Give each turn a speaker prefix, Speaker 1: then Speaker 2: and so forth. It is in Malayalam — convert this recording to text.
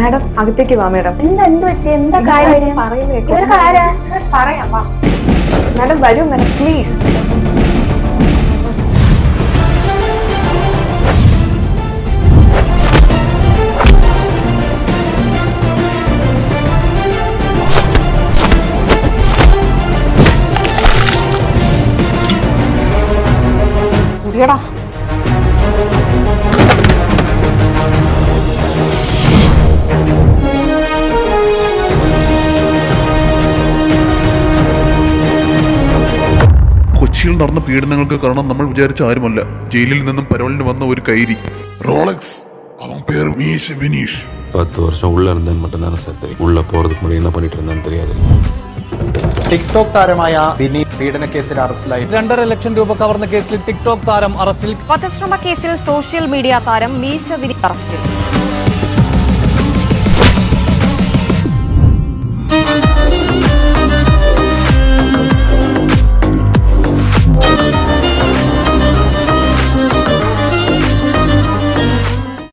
Speaker 1: മാഡം അകത്തേക്ക് വാ മാഡം
Speaker 2: എന്താ എന്ത് പറ്റി എന്താ കാര്യം
Speaker 1: പറയുന്നത് കേൾക്ക്.
Speaker 2: ഇവരൊക്കെ ആരാ
Speaker 1: പറയാം വാ മാഡം വരൂ മാഡം പ്ലീസ്
Speaker 2: കുടിയടാ
Speaker 3: കൊച്ചിയിൽ നടന്ന പീഡനങ്ങൾക്ക് കാരണം നമ്മൾ വിചാരിച്ച ആരുമല്ല ജയിലിൽ നിന്നും പരോളിന് വന്ന ഒരു കൈരി റോളക്സ് അവൻ പേര് മീശ വിനീഷ്
Speaker 4: பத்து வருஷம் உள்ள இருந்தேன்னு மட்டும் தானே சார் தெரியும் உள்ள போறதுக்கு முன்னாடி என்ன பண்ணிட்டு இருந்தான்னு தெரியாது
Speaker 5: ടിക്ടോക്ക് താരമായ വിനീത് പീഡനക്കേസിൽ അറസ്റ്റിലായി
Speaker 6: രണ്ടര ലക്ഷം രൂപ കവർന്ന കേസിൽ ടിക്ടോക്ക് താരം അറസ്റ്റിൽ
Speaker 7: വധശ്രമ കേസിൽ സോഷ്യൽ മീഡിയ താരം മീശ വിനി അറസ്റ്റിൽ